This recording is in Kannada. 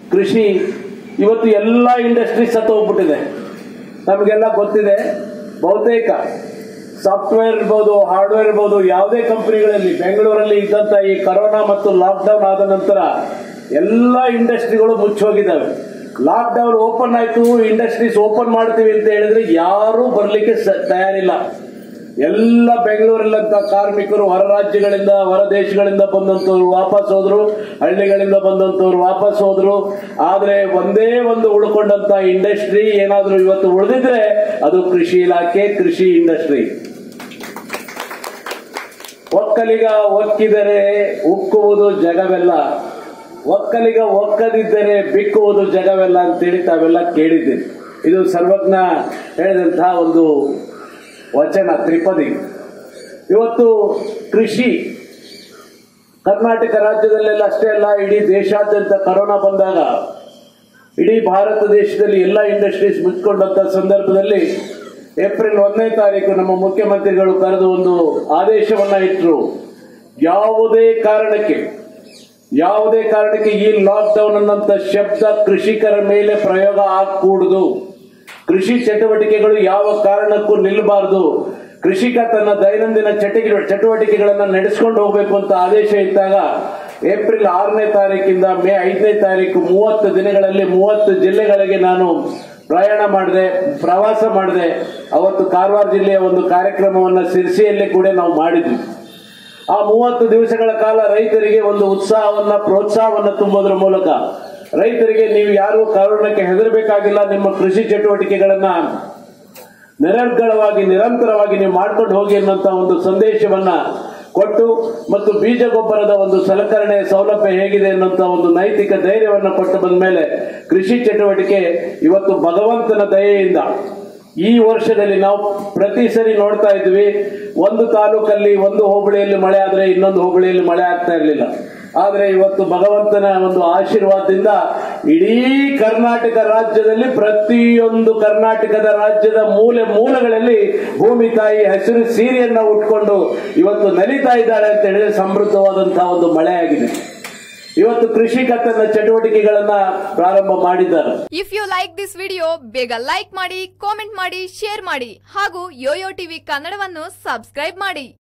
ಕೃಷಿ ಇವತ್ತು ಎಲ್ಲ ಇಂಡಸ್ಟ್ರಿ ಸತ್ತು ಹೋಗ್ಬಿಟ್ಟಿದೆ ನಮಗೆಲ್ಲ ಗೊತ್ತಿದೆ ಬಹುತೇಕ ಸಾಫ್ಟ್ವೇರ್ ಇರ್ಬೋದು ಹಾರ್ಡ್ವೇರ್ ಇರ್ಬೋದು ಯಾವುದೇ ಕಂಪನಿಗಳಲ್ಲಿ ಬೆಂಗಳೂರಲ್ಲಿ ಇದ್ದಂಥ ಈ ಕರೋನಾ ಮತ್ತು ಲಾಕ್ಡೌನ್ ಆದ ನಂತರ ಎಲ್ಲ ಇಂಡಸ್ಟ್ರಿಗಳು ಮುಚ್ಚೋಗಿದ್ದಾವೆ ಲಾಕ್ಡೌನ್ ಓಪನ್ ಆಯ್ತು ಇಂಡಸ್ಟ್ರೀಸ್ ಓಪನ್ ಮಾಡ್ತೀವಿ ಅಂತ ಹೇಳಿದ್ರೆ ಯಾರೂ ಬರಲಿಕ್ಕೆ ತಯಾರಿಲ್ಲ ಎಲ್ಲ ಬೆಂಗಳೂರಲ್ಲಂತ ಕಾರ್ಮಿಕರು ಹೊರ ರಾಜ್ಯಗಳಿಂದ ಹೊರ ದೇಶಗಳಿಂದ ಬಂದಂತವ್ರು ವಾಪಸ್ ಹೋದ್ರು ಹಳ್ಳಿಗಳಿಂದ ಬಂದಂತವ್ರು ವಾಪಸ್ ಹೋದ್ರು ಆದ್ರೆ ಒಂದೇ ಒಂದು ಉಳ್ಕೊಂಡಂತ ಇಂಡಸ್ಟ್ರಿ ಏನಾದ್ರೂ ಇವತ್ತು ಉಳಿದಿದ್ರೆ ಅದು ಕೃಷಿ ಇಲಾಖೆ ಕೃಷಿ ಇಂಡಸ್ಟ್ರಿ ಒಕ್ಕಲಿಗ ಒಕ್ಕಿದರೆ ಉಕ್ಕುವುದು ಜಗವೆಲ್ಲ ಒಕ್ಕಲಿಗ ಒಕ್ಕದಿದ್ದರೆ ಬಿಕ್ಕುವುದು ಜಗವೆಲ್ಲ ಅಂತೇಳಿ ತಾವೆಲ್ಲ ಕೇಳಿದ್ದೀರಿ ಇದು ಸರ್ವಜ್ಞ ಹೇಳಿದಂತಹ ಒಂದು ವಚನ ತ್ರಿಪದಿ ಇವತ್ತು ಕೃಷಿ ಕರ್ನಾಟಕ ರಾಜ್ಯದಲ್ಲೆಲ್ಲ ಅಷ್ಟೇ ಅಲ್ಲ ಇಡೀ ದೇಶಾದ್ಯಂತ ಕರೋನಾ ಬಂದಾಗ ಇಡೀ ಭಾರತ ದೇಶದಲ್ಲಿ ಎಲ್ಲ ಇಂಡಸ್ಟ್ರೀಸ್ ಮುಚ್ಕೊಂಡಂತ ಸಂದರ್ಭದಲ್ಲಿ ಏಪ್ರಿಲ್ ಒಂದನೇ ತಾರೀಕು ನಮ್ಮ ಮುಖ್ಯಮಂತ್ರಿಗಳು ಕರೆದು ಒಂದು ಆದೇಶವನ್ನ ಇಟ್ಟರು ಯಾವುದೇ ಕಾರಣಕ್ಕೆ ಯಾವುದೇ ಕಾರಣಕ್ಕೆ ಈ ಲಾಕ್ಡೌನ್ ಅನ್ನಂತ ಶಬ್ದ ಕೃಷಿಕರ ಮೇಲೆ ಪ್ರಯೋಗ ಆಗಕೂಡುದು ಕೃಷಿ ಚಟುವಟಿಕೆಗಳು ಯಾವ ಕಾರಣಕ್ಕೂ ನಿಲ್ಲಬಾರದು ಕೃಷಿಕ ತನ್ನ ದೈನಂದಿನ ಚಟಿಕೆ ಚಟುವಟಿಕೆಗಳನ್ನ ನಡೆಸ್ಕೊಂಡು ಹೋಗ್ಬೇಕು ಅಂತ ಆದೇಶ ಇದ್ದಾಗ ಏಪ್ರಿಲ್ ಆರನೇ ತಾರೀಕಿಂದ ಮೇ ಐದನೇ ತಾರೀಕು ಮೂವತ್ತು ದಿನಗಳಲ್ಲಿ ಮೂವತ್ತು ಜಿಲ್ಲೆಗಳಿಗೆ ನಾನು ಪ್ರಯಾಣ ಮಾಡಿದೆ ಪ್ರವಾಸ ಮಾಡಿದೆ ಅವತ್ತು ಕಾರವಾರ ಜಿಲ್ಲೆಯ ಒಂದು ಕಾರ್ಯಕ್ರಮವನ್ನು ಸಿರ್ಸಿಯಲ್ಲಿ ಕೂಡ ನಾವು ಮಾಡಿದ್ವಿ ಆ ಮೂವತ್ತು ದಿವಸಗಳ ಕಾಲ ರೈತರಿಗೆ ಒಂದು ಉತ್ಸಾಹವನ್ನ ಪ್ರೋತ್ಸಾಹವನ್ನ ತುಂಬೋದ್ರ ಮೂಲಕ ರೈತರಿಗೆ ನೀವು ಯಾರು ಕಾರಣಕ್ಕೆ ಹೆದರಬೇಕಾಗಿಲ್ಲ ನಿಮ್ಮ ಕೃಷಿ ಚಟುವಟಿಕೆಗಳನ್ನ ನಿರರ್ಗಳವಾಗಿ ನಿರಂತರವಾಗಿ ನೀವು ಮಾಡ್ಕೊಂಡು ಹೋಗಿ ಅನ್ನುವಂತ ಒಂದು ಸಂದೇಶವನ್ನ ಕೊಟ್ಟು ಮತ್ತು ಬೀಜ ಗೊಬ್ಬರದ ಒಂದು ಸಲಕರಣೆ ಸೌಲಭ್ಯ ಹೇಗಿದೆ ಅನ್ನುವಂತ ಒಂದು ನೈತಿಕ ಧೈರ್ಯವನ್ನು ಕೊಟ್ಟು ಬಂದ ಮೇಲೆ ಕೃಷಿ ಚಟುವಟಿಕೆ ಇವತ್ತು ಭಗವಂತನ ದಯೆಯಿಂದ ಈ ವರ್ಷದಲ್ಲಿ ನಾವು ಪ್ರತಿ ಸರಿ ನೋಡ್ತಾ ಇದ್ವಿ ಒಂದು ತಾಲೂಕಲ್ಲಿ ಒಂದು ಹೋಬಳಿಯಲ್ಲಿ ಮಳೆ ಆದ್ರೆ ಇನ್ನೊಂದು ಹೋಬಳಿಯಲ್ಲಿ ಮಳೆ ಆಗ್ತಾ ಇರಲಿಲ್ಲ ಆದ್ರೆ ಇವತ್ತು ಭಗವಂತನ ಒಂದು ಆಶೀರ್ವಾದದಿಂದ ಇಡೀ ಕರ್ನಾಟಕ ರಾಜ್ಯದಲ್ಲಿ ಪ್ರತಿಯೊಂದು ಕರ್ನಾಟಕದ ರಾಜ್ಯದ ಮೂಲೆ ಮೂಲೆಗಳಲ್ಲಿ ಭೂಮಿ ತಾಯಿ ಹಸಿರು ಸೀರೆಯನ್ನ ಉಟ್ಕೊಂಡು ಇವತ್ತು ನಲಿತಾ ಇದ್ದಾಳೆ ಅಂತ ಹೇಳಿದ್ರೆ ಸಮೃದ್ಧವಾದಂತಹ ಒಂದು ಮಳೆಯಾಗಿದೆ ಇವತ್ತು ಕೃಷಿಕ ತನ್ನ ಚಟುವಟಿಕೆಗಳನ್ನ ಪ್ರಾರಂಭ ಮಾಡಿದ್ದಾರೆ if you like this video ಬೇಗ ಲೈಕ್ ಮಾಡಿ ಕಾಮೆಂಟ್ ಮಾಡಿ ಶೇರ್ ಮಾಡಿ ಹಾಗೂ ಯೋಯೋ ಟಿವಿ ಕನ್ನಡವನ್ನು ಸಬ್ಸ್ಕ್ರೈಬ್ ಮಾಡಿ